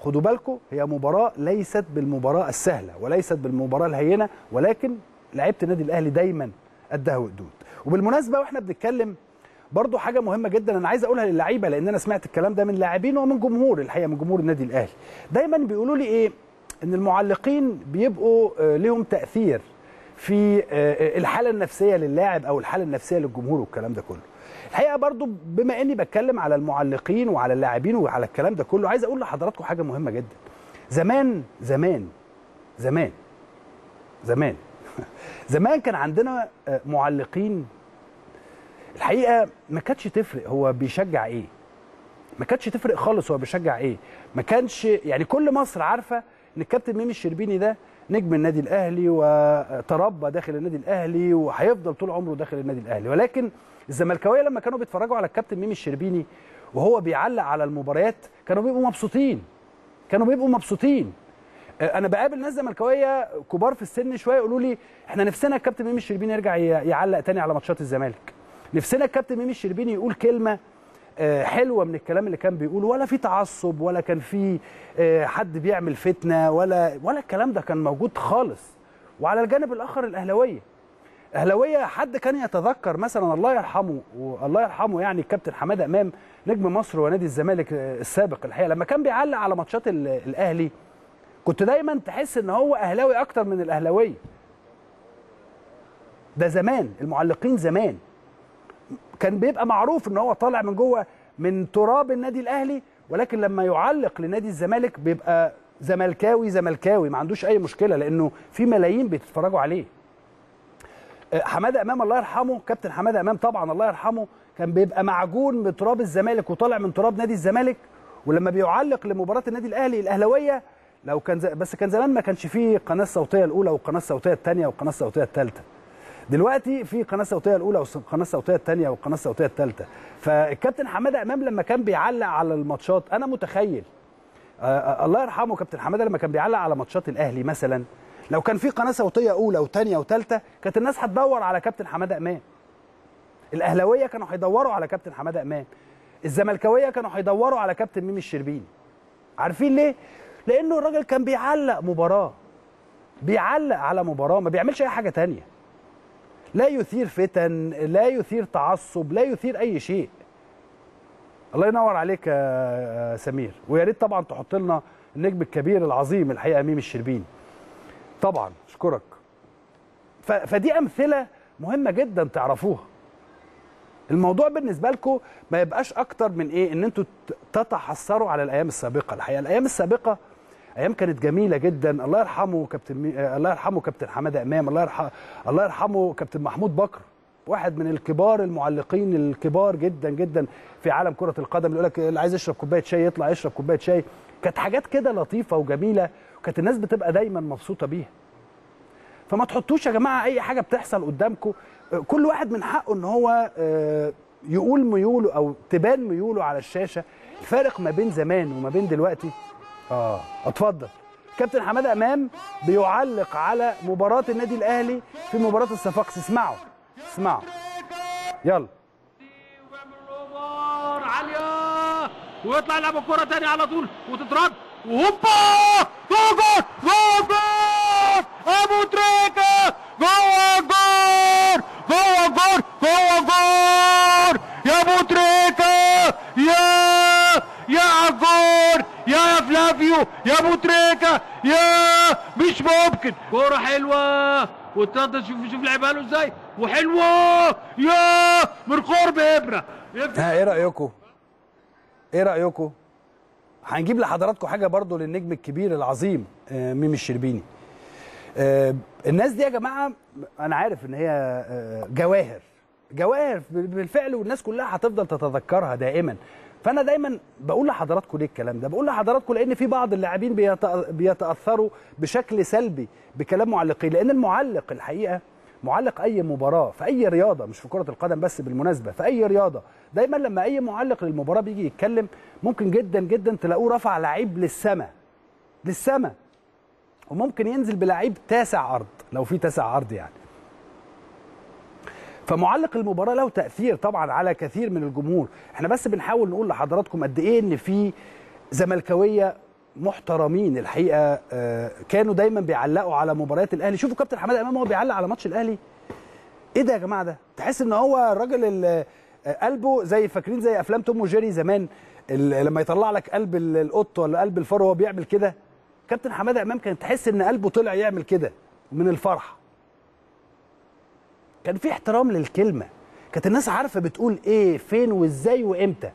خدوا بالكم هي مباراه ليست بالمباراه السهله وليست بالمباراه الهينه ولكن لعيبه النادي الاهلي دايما قدها وقدود وبالمناسبه واحنا بنتكلم برضو حاجه مهمه جدا انا عايز اقولها للعيبه لان انا سمعت الكلام ده من لاعبين ومن جمهور الحقيقه من جمهور النادي الاهلي دايما بيقولوا لي ايه ان المعلقين بيبقوا آه، ليهم تاثير في آه، الحاله النفسيه للاعب او الحاله النفسيه للجمهور والكلام ده كله الحقيقه برضو بما اني بتكلم على المعلقين وعلى اللاعبين وعلى الكلام ده كله عايز اقول لحضراتكم حاجه مهمه جدا زمان زمان زمان زمان زمان كان عندنا آه، معلقين الحقيقه ما كانتش تفرق هو بيشجع ايه ما كانتش تفرق خالص هو بيشجع ايه ما كانش يعني كل مصر عارفه ان الكابتن ميمي الشربيني ده نجم النادي الاهلي وتربى داخل النادي الاهلي وهيفضل طول عمره داخل النادي الاهلي ولكن الزملكاويه لما كانوا بيتفرجوا على الكابتن ميمي الشربيني وهو بيعلق على المباريات كانوا بيبقوا مبسوطين كانوا بيبقوا مبسوطين آه، انا بقابل ناس زملكاويه كبار في السن شويه يقولوا لي احنا نفسنا الكابتن ميمي الشربيني يرجع ي- يعلق تاني على ماتشات الزمالك نفسنا الكابتن ميمي الشربيني يقول كلمه آه، حلوه من الكلام اللي كان بيقوله ولا في تعصب ولا كان في آه، حد بيعمل فتنه ولا ولا الكلام ده كان موجود خالص وعلى الجانب الاخر الاهلاويه اهلاويه حد كان يتذكر مثلا الله يرحمه والله يرحمه يعني الكابتن حماده امام نجم مصر ونادي الزمالك آه، السابق الحقيقه لما كان بيعلق على ماتشات ال- الاهلي كنت دايما تحس ان هو اهلاوي اكتر من الاهلاويه ده زمان المعلقين زمان كان بيبقى معروف ان هو طالع من جوه من تراب النادي الاهلي ولكن لما يعلق لنادي الزمالك بيبقى زملكاوي زملكاوي ما عندوش اي مشكله لانه في ملايين بيتفرجوا عليه آه، حماده امام الله يرحمه كابتن حماده امام طبعا الله يرحمه كان بيبقى معجون من تراب الزمالك وطالع من تراب نادي الزمالك ولما بيعلق لمباراه النادي الاهلي الاهلاويه لو كان ز... بس كان زمان ما كانش فيه قناه الصوتيه الاولى والقناه الصوتيه الثانيه والقناه الصوتيه الثالثه دلوقتي في قناه الصوتيه الاولى والقناه الصوتيه الثانيه والقناه الصوتيه الثالثه فالكابتن حماده امام لما كان بيعلق على الماتشات انا متخيل آه آه الله يرحمه كابتن حماده لما كان بيعلق على ماتشات الاهلي مثلا لو كان في قناه صوتيه اولى وثانيه وثالثه كانت الناس هتدور على كابتن حماده امام الاهلاويه كانوا هيدوروا على كابتن حماده امام الزملكاويه كانوا هيدوروا على كابتن ميمي الشربيني عارفين ليه لانه الراجل كان بيعلق مباراه بيعلق على مباراه ما بيعملش اي حاجه تانية لا يثير فتن لا يثير تعصب لا يثير اي شيء الله ينور عليك يا سمير ويا ريت طبعا تحط لنا النجم الكبير العظيم الحقيقه ميمي الشربيني طبعا اشكرك ف- فدي امثله مهمه جدا تعرفوها الموضوع بالنسبه لكم ما يبقاش اكتر من ايه ان انتوا ت- تتحسروا على الايام السابقه الحقيقه الايام السابقه ايام كانت جميله جدا الله يرحمه كابتن مي... آه، الله يرحمه كابتن حماده امام الله يرحمه الله يرحمه كابتن محمود بكر واحد من الكبار المعلقين الكبار جدا جدا في عالم كره القدم اللي يقول لك اللي عايز يشرب كوبايه شاي يطلع يشرب كوبايه شاي كانت حاجات كده لطيفه وجميله وكانت الناس بتبقى دايما مبسوطه بيها فما تحطوش يا جماعه اي حاجه بتحصل قدامكم كل واحد من حقه ان هو آه، يقول ميوله او تبان ميوله على الشاشه الفارق ما بين زمان وما بين دلوقتي اه اتفضل كابتن حماده امام بيعلق على مباراه النادي الاهلي في مباراه الصفاقسي اسمعوا اسمعوا يلا وبيعمل عالية ويطلع يلعب الكرة تاني على طول وتترد وهوبا جول جول جول جول ابو تريكة جوه الجول جوه الجول جوه الجول يا ابو تريكة يا يا عجور يا يا فلافيو يا ابو تريكة يا مش ممكن كرة حلوة وتقدر شوف شوف لعبها له ازاي وحلوة يا من قرب ابرة ها ايه رايكم ايه رايكم هنجيب لحضراتكم حاجه برضو للنجم الكبير العظيم آه، ميمي الشربيني آه، الناس دي يا جماعه انا عارف ان هي آه، جواهر جواهر بالفعل والناس كلها هتفضل تتذكرها دائما فانا دايما بقول لحضراتكم ليه الكلام ده بقول لحضراتكم لان في بعض اللاعبين بيتأ- بيتاثروا بشكل سلبي بكلام معلقين لان المعلق الحقيقه معلق اي مباراه في اي رياضه مش في كره القدم بس بالمناسبه في اي رياضه دايما لما اي معلق للمباراه بيجي يتكلم ممكن جدا جدا تلاقوه رفع لعيب للسماء للسماء وممكن ينزل بلعيب تاسع ارض لو في تاسع ارض يعني فمعلق المباراه له تاثير طبعا على كثير من الجمهور احنا بس بنحاول نقول لحضراتكم قد ايه ان في زملكاويه محترمين الحقيقه آه، كانوا دايما بيعلقوا على مباريات الاهلي شوفوا كابتن حماده امام هو بيعلق على ماتش الاهلي ايه ده يا جماعه ده تحس ان هو الراجل اللي قلبه زي فاكرين زي افلام توم وجيري زمان ال- لما يطلع لك قلب ال- القط ولا قلب الفار وهو بيعمل كده كابتن حماده امام كان تحس ان قلبه طلع يعمل كده من الفرحه كان في احترام للكلمه كانت الناس عارفه بتقول ايه فين وازاي وامتى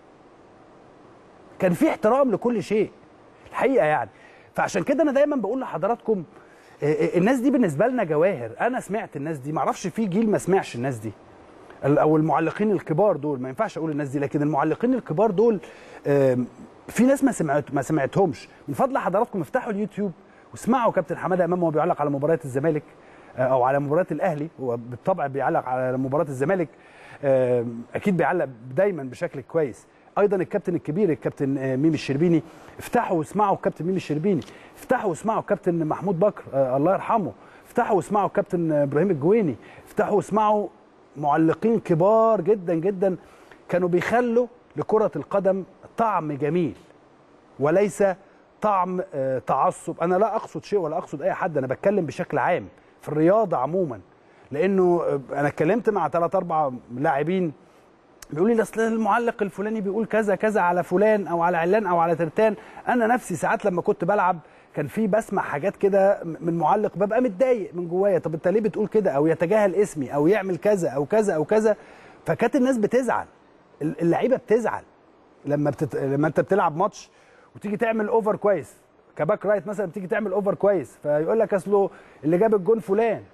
كان في احترام لكل شيء الحقيقه يعني فعشان كده انا دايما بقول لحضراتكم آه، آه، الناس دي بالنسبه لنا جواهر انا سمعت الناس دي معرفش في جيل ما سمعش الناس دي ال- او المعلقين الكبار دول ما ينفعش اقول الناس دي لكن المعلقين الكبار دول آم، في ناس ما سمعت ما سمعتهمش من فضل حضراتكم افتحوا اليوتيوب واسمعوا كابتن حماده امام وهو بيعلق على مباريات الزمالك آه، او على مباريات الاهلي هو بالطبع بيعلق على مباراه الزمالك آم، اكيد بيعلق دايما بشكل كويس ايضا الكابتن الكبير الكابتن آه، ميمي الشربيني افتحوا واسمعوا الكابتن ميمي الشربيني افتحوا واسمعوا الكابتن محمود بكر آه، الله يرحمه افتحوا واسمعوا الكابتن ابراهيم الجويني افتحوا واسمعوا معلقين كبار جدا جدا كانوا بيخلوا لكرة القدم طعم جميل وليس طعم آه، تعصب انا لا اقصد شيء ولا اقصد اي حد انا بتكلم بشكل عام في الرياضة عموما لانه آه، انا اتكلمت مع ثلاث اربع لاعبين بيقول لي اصل المعلق الفلاني بيقول كذا كذا على فلان او على علان او على ترتان انا نفسي ساعات لما كنت بلعب كان في بسمع حاجات كده من معلق ببقى متضايق من جوايا طب انت ليه بتقول كده او يتجاهل اسمي او يعمل كذا او كذا او كذا فكانت الناس بتزعل اللعيبه بتزعل لما بتت... لما انت بتلعب ماتش وتيجي تعمل اوفر كويس كباك رايت مثلا تيجي تعمل اوفر كويس فيقول لك اصله اللي جاب الجون فلان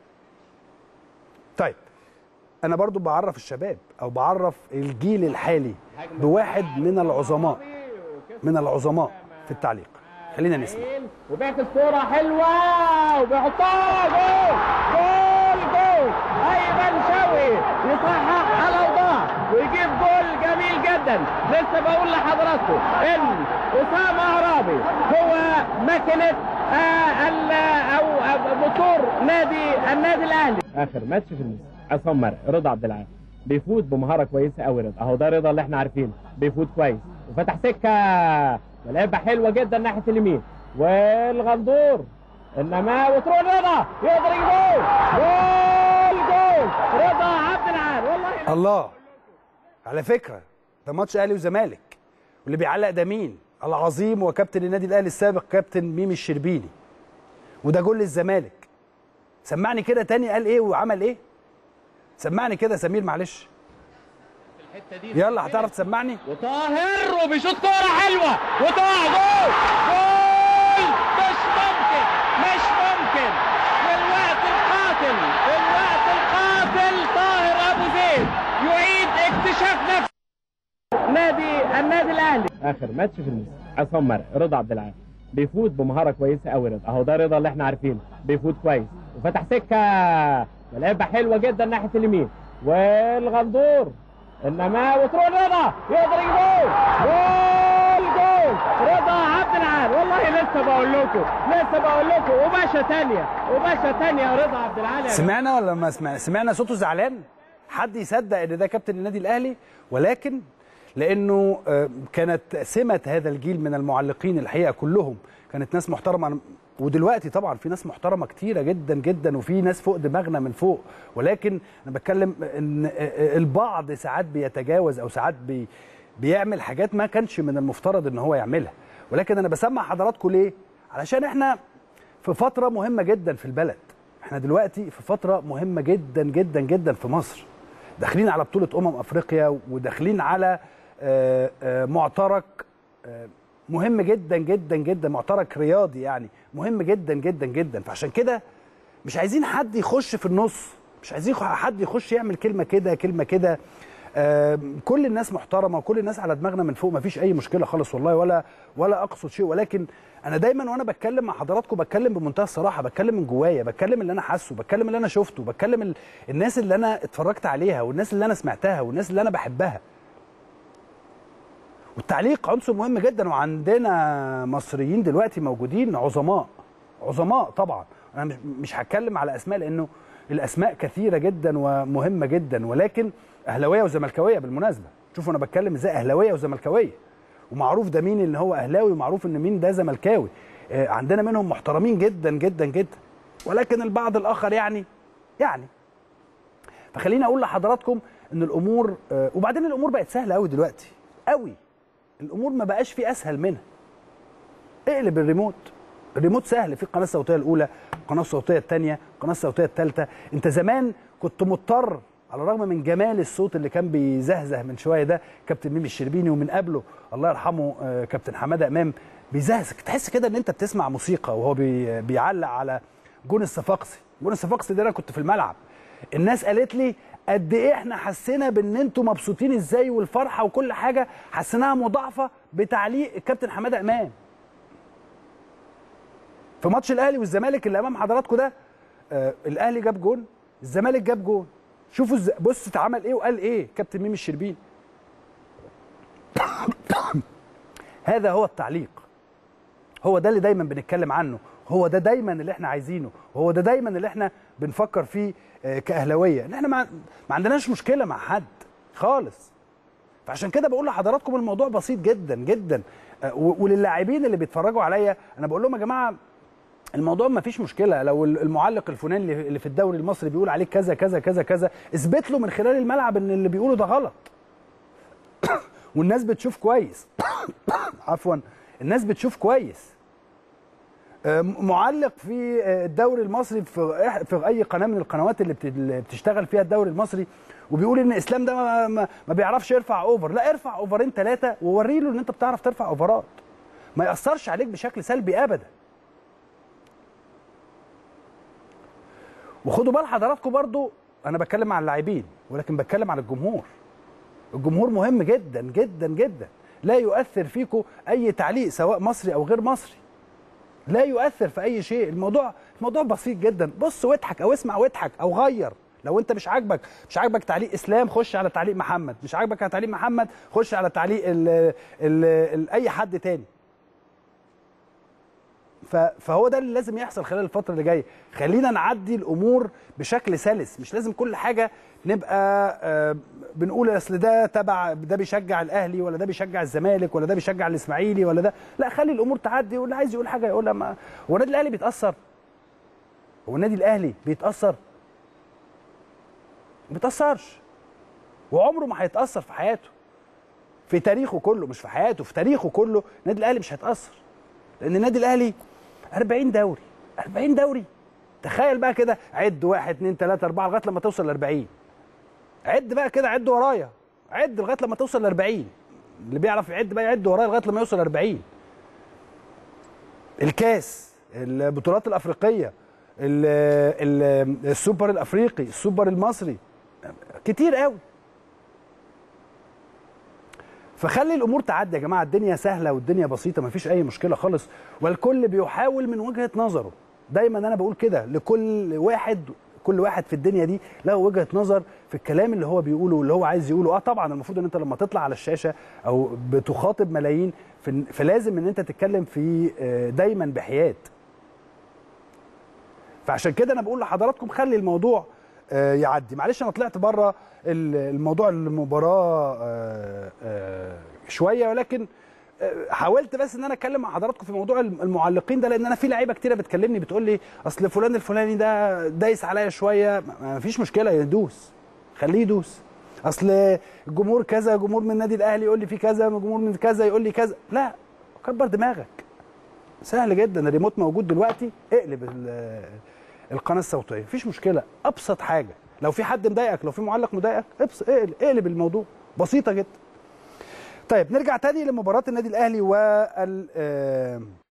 طيب انا برضو بعرف الشباب او بعرف الجيل الحالي بواحد من العظماء من العظماء في التعليق خلينا نسمع وبيعكس كورة حلوة وبيحطها جول جول جول أيمن شوقي يصحح على وضاع ويجيب جول جميل جدا لسه بقول لحضراتكم إن أسامة عرابي هو ماكينة آه ال- أو أو موتور نادي النادي الأهلي آخر ماتش في الموسم عصام مرعي رضا عبد العال بيفوت بمهاره كويسه قوي رضا اهو ده رضا اللي احنا عارفينه بيفوت كويس وفتح سكه ولعبه حلوه جدا ناحيه اليمين والغندور انما وترون رضا يقدر يجيب جول جول رضا عبد العال والله الله على فكره ده ماتش اهلي وزمالك واللي بيعلق ده مين العظيم وكابتن النادي الاهلي السابق كابتن ميمي الشربيني وده جول للزمالك سمعني كده تاني قال ايه وعمل ايه سمعني كده يا سمير معلش يلا هتعرف تسمعني وطاهر وبيشوط كوره حلوه وطاهر جول جول مش ممكن مش ممكن في الوقت القاتل في الوقت القاتل طاهر ابو زيد يعيد اكتشاف نفسه نادي النادي الاهلي اخر ماتش في الموسم عصام مرعي رضا عبد العال بيفوت بمهاره كويسه قوي رضا اهو ده رضا اللي احنا عارفينه بيفوت كويس وفتح سكه ولعبه حلوه جدا ناحيه اليمين والغندور انما وترون رضا يقدر يجيب جول جول رضا عبد العال والله لسه بقول لكم لسه بقول لكم وباشا تانية وباشا تانية رضا عبد العال يا سمعنا ولا ما سمعنا سمعنا صوته زعلان حد يصدق ان ده كابتن النادي الاهلي ولكن لانه آه، كانت سمه هذا الجيل من المعلقين الحقيقه كلهم كانت ناس محترمه ودلوقتي طبعا في ناس محترمه كتيره جدا جدا وفي ناس فوق دماغنا من فوق ولكن انا بتكلم ان آه، آه، البعض ساعات بيتجاوز او ساعات بي بيعمل حاجات ما كانش من المفترض ان هو يعملها ولكن انا بسمع حضراتكم ليه علشان احنا في فتره مهمه جدا في البلد احنا دلوقتي في فتره مهمه جدا جدا جدا في مصر داخلين على بطوله امم افريقيا وداخلين على آه، آه، معترك آه، مهم جدا جدا جدا معترك رياضي يعني مهم جدا جدا جدا فعشان كده مش عايزين حد يخش في النص مش عايزين حد يخش يعمل كلمه كده كلمه كده آه، كل الناس محترمه وكل الناس على دماغنا من فوق مفيش اي مشكله خالص والله ولا ولا اقصد شيء ولكن انا دايما وانا بتكلم مع حضراتكم بتكلم بمنتهى الصراحه بتكلم من جوايا بتكلم اللي انا حاسه بتكلم اللي انا شفته بتكلم ال... الناس اللي انا اتفرجت عليها والناس اللي انا سمعتها والناس اللي انا بحبها والتعليق عنصر مهم جدا وعندنا مصريين دلوقتي موجودين عظماء عظماء طبعا انا مش مش هتكلم على اسماء لانه الاسماء كثيره جدا ومهمه جدا ولكن اهلاويه وزملكاويه بالمناسبه شوفوا انا بتكلم ازاي اهلاويه وزملكاويه ومعروف ده مين ان هو اهلاوي ومعروف ان مين ده زملكاوي آه، عندنا منهم محترمين جدا جدا جدا ولكن البعض الاخر يعني يعني فخليني اقول لحضراتكم ان الامور آه، وبعدين الامور بقت سهله قوي دلوقتي قوي الامور ما بقاش في اسهل منها اقلب الريموت الريموت سهل في القناه الصوتيه الاولى القناه الصوتيه الثانيه القناه الصوتيه الثالثه انت زمان كنت مضطر على الرغم من جمال الصوت اللي كان بيزهزه من شويه ده كابتن ميمي الشربيني ومن قبله الله يرحمه آه، كابتن حماده امام بيزهزك تحس كده ان انت بتسمع موسيقى وهو بي بيعلق على جون الصفاقسي جون الصفاقسي ده انا كنت في الملعب الناس قالت لي قد ايه احنا حسينا بان انتوا مبسوطين ازاي والفرحه وكل حاجه حسيناها مضاعفه بتعليق الكابتن حماده امام في ماتش الاهلي والزمالك اللي امام حضراتكم ده آه الاهلي جاب جون الزمالك جاب جون شوفوا الز... بص اتعمل ايه وقال ايه كابتن ميمي الشربين هذا هو التعليق هو ده اللي دايما بنتكلم عنه هو ده دايما اللي احنا عايزينه هو ده دايما اللي احنا بنفكر فيه آه، كاهلاويه ان احنا ما, ما عندناش مشكله مع حد خالص فعشان كده بقول لحضراتكم الموضوع بسيط جدا جدا آه، و- وللاعبين اللي بيتفرجوا عليا انا بقول لهم يا جماعه الموضوع ما فيش مشكله لو المعلق الفلاني اللي- اللي في الدوري المصري بيقول عليك كذا كذا كذا كذا اثبت له من خلال الملعب ان اللي بيقوله ده غلط والناس بتشوف كويس عفوا الناس بتشوف كويس آه، معلق في آه، الدوري المصري في إح- في اي قناه من القنوات اللي بت- اللي بتشتغل فيها الدوري المصري وبيقول ان اسلام ده ما, ما, ما بيعرفش يرفع اوفر لا ارفع اوفرين ثلاثه ووري له ان انت بتعرف ترفع اوفرات ما ياثرش عليك بشكل سلبي ابدا وخدوا بال حضراتكم برضو انا بتكلم عن اللاعبين ولكن بتكلم عن الجمهور الجمهور مهم جدا جدا جدا لا يؤثر فيكم اي تعليق سواء مصري او غير مصري لا يؤثر في اي شيء الموضوع الموضوع بسيط جدا بص واضحك او اسمع واضحك او غير لو انت مش عاجبك مش عاجبك تعليق اسلام خش على تعليق محمد مش عاجبك على تعليق محمد خش على تعليق ال ال ال اي حد تاني ف- فهو ده اللي لازم يحصل خلال الفتره اللي جايه خلينا نعدي الامور بشكل سلس مش لازم كل حاجه نبقى آه، بنقول اصل ده تبع ده بيشجع الاهلي ولا ده بيشجع الزمالك ولا ده بيشجع الاسماعيلي ولا ده لا خلي الامور تعدي واللي عايز يقول حاجه يقولها ما هو النادي الاهلي بيتاثر هو النادي الاهلي بيتاثر ما بيتاثرش وعمره ما هيتاثر في حياته في تاريخه كله مش في حياته في تاريخه كله النادي الاهلي مش هيتاثر لان النادي الاهلي 40 دوري 40 دوري تخيل بقى كده عد واحد اتنين تلاته اربعه لغايه لما توصل ل 40 عد بقى كده عد ورايا عد لغايه لما توصل ل 40 اللي بيعرف يعد بقى يعد ورايا لغايه لما يوصل 40 الكاس البطولات الافريقيه ال- ال- السوبر الافريقي السوبر المصري كتير قوي فخلي الامور تعدي يا جماعه الدنيا سهله والدنيا بسيطه مفيش اي مشكله خالص والكل بيحاول من وجهه نظره دايما انا بقول كده لكل واحد كل واحد في الدنيا دي له وجهه نظر في الكلام اللي هو بيقوله واللي هو عايز يقوله اه طبعا المفروض ان انت لما تطلع على الشاشه او بتخاطب ملايين في- فلازم ان انت تتكلم في آه، دايما بحياد فعشان كده انا بقول لحضراتكم خلي الموضوع آه، يعدي معلش انا طلعت بره ال- الموضوع المباراه آه، آه، شويه ولكن آه، حاولت بس ان انا اتكلم مع حضراتكم في موضوع الم- المعلقين ده لان انا في لعيبه كتيره بتكلمني بتقول لي اصل فلان الفلاني ده دايس عليا شويه ما- ما فيش مشكله يدوس خليه يدوس اصل الجمهور كذا جمهور من النادي الاهلي يقول لي في كذا جمهور من كذا يقول لي كذا لا كبر دماغك سهل جدا الريموت موجود دلوقتي اقلب ال- القناه الصوتيه مفيش مشكله ابسط حاجه لو في حد مضايقك لو في معلق مضايقك ابس- اقلب, اقلب الموضوع بسيطه جدا طيب نرجع تاني لمباراه النادي الاهلي وال آه،